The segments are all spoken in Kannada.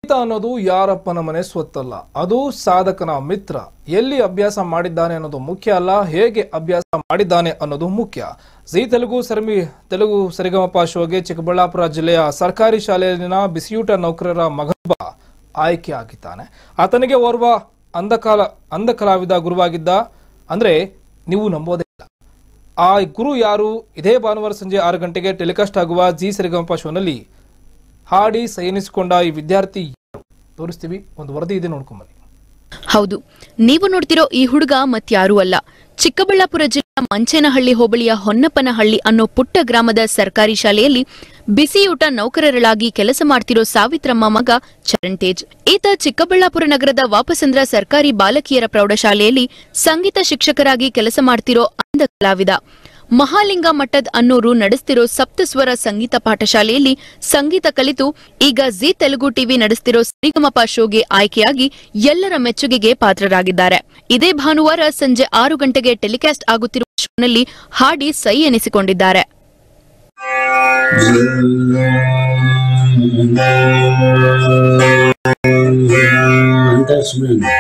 ಸಂಗೀತ ಅನ್ನೋದು ಯಾರಪ್ಪನ ಮನೆ ಸ್ವತ್ತಲ್ಲ ಅದು ಸಾಧಕನ ಮಿತ್ರ ಎಲ್ಲಿ ಅಭ್ಯಾಸ ಮಾಡಿದ್ದಾನೆ ಅನ್ನೋದು ಮುಖ್ಯ ಅಲ್ಲ ಹೇಗೆ ಅಭ್ಯಾಸ ಮಾಡಿದ್ದಾನೆ ಅನ್ನೋದು ಮುಖ್ಯ ಜಿ ತೆಲುಗು ಸರ್ಮಿ ತೆಲುಗು ಸರಿಗಮಪ ಶೋಗೆ ಚಿಕ್ಕಬಳ್ಳಾಪುರ ಜಿಲ್ಲೆಯ ಸರ್ಕಾರಿ ಶಾಲೆಯಲ್ಲಿನ ಬಿಸಿಯೂಟ ನೌಕರರ ಮಗನೊಬ್ಬ ಆಯ್ಕೆ ಆಗಿದ್ದಾನೆ ಆತನಿಗೆ ಓರ್ವ ಅಂಧಕಾಲ ಅಂಧ ಕಲಾವಿದ ಗುರುವಾಗಿದ್ದ ಅಂದ್ರೆ ನೀವು ನಂಬೋದೇ ಇಲ್ಲ ಆ ಗುರು ಯಾರು ಇದೇ ಭಾನುವಾರ ಸಂಜೆ ಆರು ಗಂಟೆಗೆ ಟೆಲಿಕಾಸ್ಟ್ ಆಗುವ ಜಿ ಸರಿಗಮಪ ಶೋನಲ್ಲಿ ಹಾಡಿ ಸೈನಿಸಿಕೊಂಡ ಈ ವಿದ್ಯಾರ್ಥಿ ಯಾರು ತೋರಿಸ್ತೀವಿ ಒಂದು ವರದಿ ಇದೆ ನೋಡ್ಕೊಂಬನ್ನಿ ಹೌದು ನೀವು ನೋಡ್ತಿರೋ ಈ ಹುಡುಗ ಮತ್ಯಾರೂ ಅಲ್ಲ ಚಿಕ್ಕಬಳ್ಳಾಪುರ ಜಿಲ್ಲೆಯ ಮಂಚೇನಹಳ್ಳಿ ಹೋಬಳಿಯ ಹೊನ್ನಪ್ಪನಹಳ್ಳಿ ಅನ್ನೋ ಪುಟ್ಟ ಗ್ರಾಮದ ಸರ್ಕಾರಿ ಶಾಲೆಯಲ್ಲಿ ಬಿಸಿಯೂಟ ನೌಕರರಳಾಗಿ ಕೆಲಸ ಮಾಡ್ತಿರೋ ಸಾವಿತ್ರಮ್ಮ ಮಗ ಚರಣ್ ತೇಜ್ ಈತ ಚಿಕ್ಕಬಳ್ಳಾಪುರ ನಗರದ ವಾಪಸಂದ್ರ ಸರ್ಕಾರಿ ಬಾಲಕಿಯರ ಪ್ರೌಢಶಾಲೆಯಲ್ಲಿ ಸಂಗೀತ ಶಿಕ್ಷಕರಾಗಿ ಕೆಲಸ ಮಾಡ್ತಿರೋ ಅಂಧ ಕಲಾವಿದ ಮಹಾಲಿಂಗ ಮಠದ್ ಅನ್ನೋರು ನಡೆಸ್ತಿರೋ ಸಪ್ತಸ್ವರ ಸಂಗೀತ ಪಾಠಶಾಲೆಯಲ್ಲಿ ಸಂಗೀತ ಕಲಿತು ಈಗ ಜಿ ತೆಲುಗು ಟಿವಿ ನಡೆಸ್ತಿರೋ ಸರಿಗಮಪ ಶೋಗೆ ಆಯ್ಕೆಯಾಗಿ ಎಲ್ಲರ ಮೆಚ್ಚುಗೆಗೆ ಪಾತ್ರರಾಗಿದ್ದಾರೆ ಇದೇ ಭಾನುವಾರ ಸಂಜೆ ಆರು ಗಂಟೆಗೆ ಟೆಲಿಕಾಸ್ಟ್ ಆಗುತ್ತಿರುವ ಶೋನಲ್ಲಿ ಹಾಡಿ ಸೈ ಎನಿಸಿಕೊಂಡಿದ್ದಾರೆ ಅಂತ ಸುಮ್ಮನೆ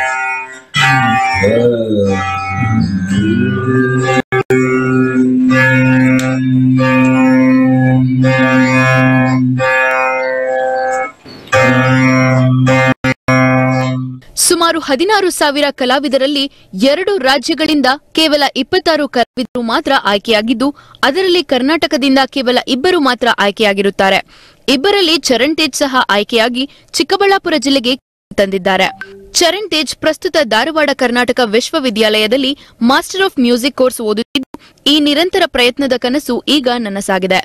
ಸುಮಾರು ಹದಿನಾರು ಸಾವಿರ ಕಲಾವಿದರಲ್ಲಿ ಎರಡು ರಾಜ್ಯಗಳಿಂದ ಕೇವಲ ಇಪ್ಪತ್ತಾರು ಕಲಾವಿದರು ಮಾತ್ರ ಆಯ್ಕೆಯಾಗಿದ್ದು ಅದರಲ್ಲಿ ಕರ್ನಾಟಕದಿಂದ ಕೇವಲ ಇಬ್ಬರು ಮಾತ್ರ ಆಯ್ಕೆಯಾಗಿರುತ್ತಾರೆ ಇಬ್ಬರಲ್ಲಿ ಚರಣ್ ತೇಜ್ ಸಹ ಆಯ್ಕೆಯಾಗಿ ಚಿಕ್ಕಬಳ್ಳಾಪುರ ಜಿಲ್ಲೆಗೆ ತಂದಿದ್ದಾರೆ ಚರಣ್ ತೇಜ್ ಪ್ರಸ್ತುತ ಧಾರವಾಡ ಕರ್ನಾಟಕ ವಿಶ್ವವಿದ್ಯಾಲಯದಲ್ಲಿ ಮಾಸ್ಟರ್ ಆಫ್ ಮ್ಯೂಸಿಕ್ ಕೋರ್ಸ್ ಓದುತ್ತಿದ್ದು ಈ ನಿರಂತರ ಪ್ರಯತ್ನದ ಕನಸು ಈಗ ನನಸಾಗಿದೆ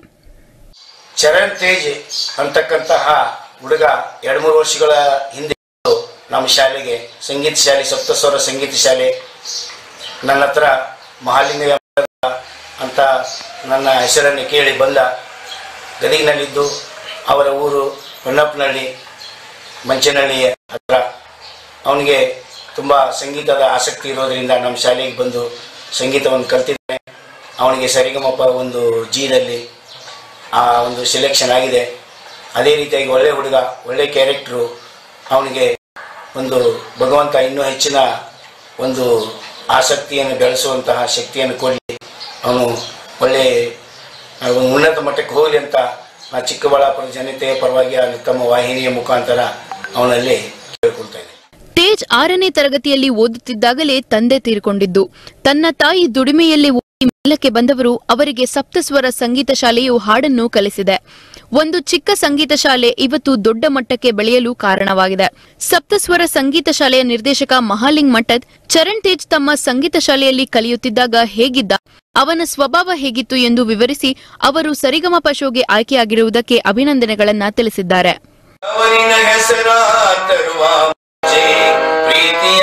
ಚರಣ್ ತೇಜ್ ಅಂತಕ್ಕಂತಹ ಹುಡುಗ ಎರಡು ಮೂರು ವರ್ಷಗಳ ಹಿಂದೆ ಬಂದು ನಮ್ಮ ಶಾಲೆಗೆ ಸಂಗೀತ ಶಾಲೆ ಸಪ್ತಸ್ವರ ಸಂಗೀತ ಶಾಲೆ ನನ್ನ ಹತ್ರ ಮಹಾಲಿಂಗ ಅಂತ ನನ್ನ ಹೆಸರನ್ನು ಕೇಳಿ ಬಂದ ಗದಗಿನಲ್ಲಿದ್ದು ಅವರ ಊರು ಹೊನ್ನಪ್ಪನಹಳ್ಳಿ ಮಂಚನಹಳ್ಳಿ ಹತ್ರ ಅವನಿಗೆ ತುಂಬ ಸಂಗೀತದ ಆಸಕ್ತಿ ಇರೋದರಿಂದ ನಮ್ಮ ಶಾಲೆಗೆ ಬಂದು ಸಂಗೀತವನ್ನು ಕಲ್ತಿದ್ದಾನೆ ಅವನಿಗೆ ಸರಿಗಮಪ ಒಂದು ಜೀದಲ್ಲಿ ಆ ಒಂದು ಸೆಲೆಕ್ಷನ್ ಆಗಿದೆ ಅದೇ ರೀತಿಯಾಗಿ ಒಳ್ಳೆ ಹುಡುಗ ಒಳ್ಳೆ ಕ್ಯಾರೆಕ್ಟ್ರು ಅವನಿಗೆ ಒಂದು ಭಗವಂತ ಇನ್ನೂ ಹೆಚ್ಚಿನ ಒಂದು ಆಸಕ್ತಿಯನ್ನು ಬೆಳೆಸುವಂತಹ ಶಕ್ತಿಯನ್ನು ಕೊಡಲಿ ಅವನು ಒಳ್ಳೆ ಆ, ಒಂದು ಉನ್ನತ ಮಟ್ಟಕ್ಕೆ ಹೋಗಲಿ ಅಂತ ನಾ ಚಿಕ್ಕಬಳ್ಳಾಪುರ ಜನತೆಯ ಪರವಾಗಿ ಆ ತಮ್ಮ ವಾಹಿನಿಯ ಮುಖಾಂತರ ಅವನಲ್ಲಿ ಕೇಳ್ಕೊಳ್ತಾ ಇದ್ದೀನಿ ತೇಜ್ ಆರನೇ ತರಗತಿಯಲ್ಲಿ ಓದುತ್ತಿದ್ದಾಗಲೇ ತಂದೆ ತೀರಿಕೊಂಡಿದ್ದು ತನ್ನ ತಾಯಿ ದುಡಿಮೆಯಲ್ಲಿ ಓದಿ ಮೇಲಕ್ಕೆ ಬಂದವರು ಅವರಿಗೆ ಸಪ್ತಸ್ವರ ಸಂಗೀತ ಶಾಲೆಯು ಹಾಡನ್ನು ಕಲಿಸಿದೆ ಒಂದು ಚಿಕ್ಕ ಸಂಗೀತ ಶಾಲೆ ಇವತ್ತು ದೊಡ್ಡ ಮಟ್ಟಕ್ಕೆ ಬೆಳೆಯಲು ಕಾರಣವಾಗಿದೆ ಸಪ್ತಸ್ವರ ಸಂಗೀತ ಶಾಲೆಯ ನಿರ್ದೇಶಕ ಮಹಾಲಿಂಗ್ ಮಠದ್ ಚರಣ್ ತೇಜ್ ತಮ್ಮ ಸಂಗೀತ ಶಾಲೆಯಲ್ಲಿ ಕಲಿಯುತ್ತಿದ್ದಾಗ ಹೇಗಿದ್ದ ಅವನ ಸ್ವಭಾವ ಹೇಗಿತ್ತು ಎಂದು ವಿವರಿಸಿ ಅವರು ಸರಿಗಮಪ ಶೋಗೆ ಆಯ್ಕೆಯಾಗಿರುವುದಕ್ಕೆ ಅಭಿನಂದನೆಗಳನ್ನ ತಿಳಿಸಿದ್ದಾರೆ ಅವನಿನ ಹೆಸರ ತರುವ ಮುಂಚೆ ಪ್ರೀತಿಯ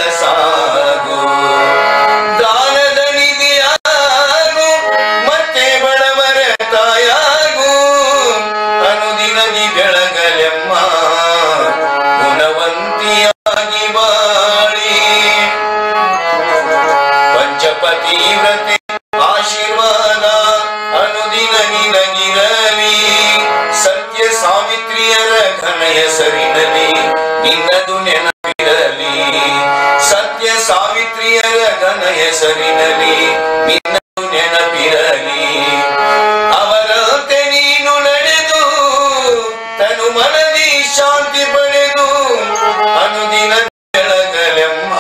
ಕಳಸಾಗು ದಾನದ ನಿಧಿಯಾಗು ಮತ್ತೆ ಬಡವರ ತಾಯಾಗು ಅನುದಿನ ನೀ ಬೆಳಗಲೆಮ್ಮ ಗುಣವಂತಿಯಾಗಿ ಬಾಳಿ ಪಂಚಪತಿ ವ್ರತೆ ಆಶೀರ್ವಾದ ಅನುದಿನ ನಿನಗಿರಲಿ ಸತ್ಯ ಸಾವಿತ್ರಿಯರ ಘನ ಹೆಸರಿನಲ್ಲಿ ನಿನ್ನದು ನೆನಪಿರಲಿ ಸತ್ಯ ಸಾವಿತ್ರಿಯರ ಘನ ಹೆಸರಿನಲ್ಲಿ ನಿನ್ನದು ನೆನಪಿರಲಿ ಅವರಂತೆ ನೀನು ನಡೆದು ತನು ಮನದಿ ಶಾಂತಿ ಪಡೆದು ಅನುದಿನ ಬೆಳಗಲೆಮ್ಮ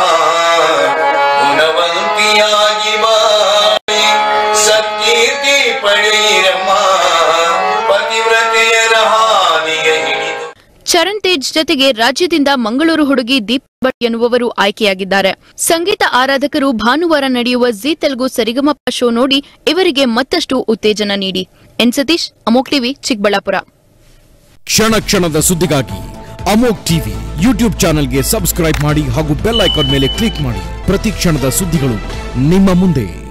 ಗುಣವಂತಿಯಾಗಿ ಬಾಳಿ ಸತ್ಕೀರ್ತಿ ಪಡೆಯಿರಮ್ಮ ಪತಿವ್ರತೆಯರ ಹಾದಿಗೆ ಹಿಡಿದು ಚರಣ್ ತೇಜ್ ಜೊತೆಗೆ ರಾಜ್ಯದಿಂದ ಮಂಗಳೂರು ಹುಡುಗಿ ದೀಪ್ ಭಟ್ ಎನ್ನುವವರು ಆಯ್ಕೆಯಾಗಿದ್ದಾರೆ ಸಂಗೀತ ಆರಾಧಕರು ಭಾನುವಾರ ನಡೆಯುವ ಜಿ ತೆಲುಗು ಸರಿಗಮಪ ಶೋ ನೋಡಿ ಇವರಿಗೆ ಮತ್ತಷ್ಟು ಉತ್ತೇಜನ ನೀಡಿ ಎನ್ ಸತೀಶ್ ಅಮೋಕ್ ಟಿವಿ ಚಿಕ್ಕಬಳ್ಳಾಪುರ ಕ್ಷಣ ಕ್ಷಣದ ಸುದ್ದಿಗಾಗಿ ಅಮೋಕ್ ಟಿವಿ ಯೂಟ್ಯೂಬ್ ಚಾನೆಲ್ಗೆ ಸಬ್ಸ್ಕ್ರೈಬ್ ಮಾಡಿ ಹಾಗೂ ಬೆಲ್ ಐಕಾನ್ ಮೇಲೆ ಕ್ಲಿಕ್ ಮಾಡಿ ಪ್ರತಿ ಕ್ಷಣದ ಸುದ್ದಿಗಳು ನಿಮ್ಮ ಮುಂದೆ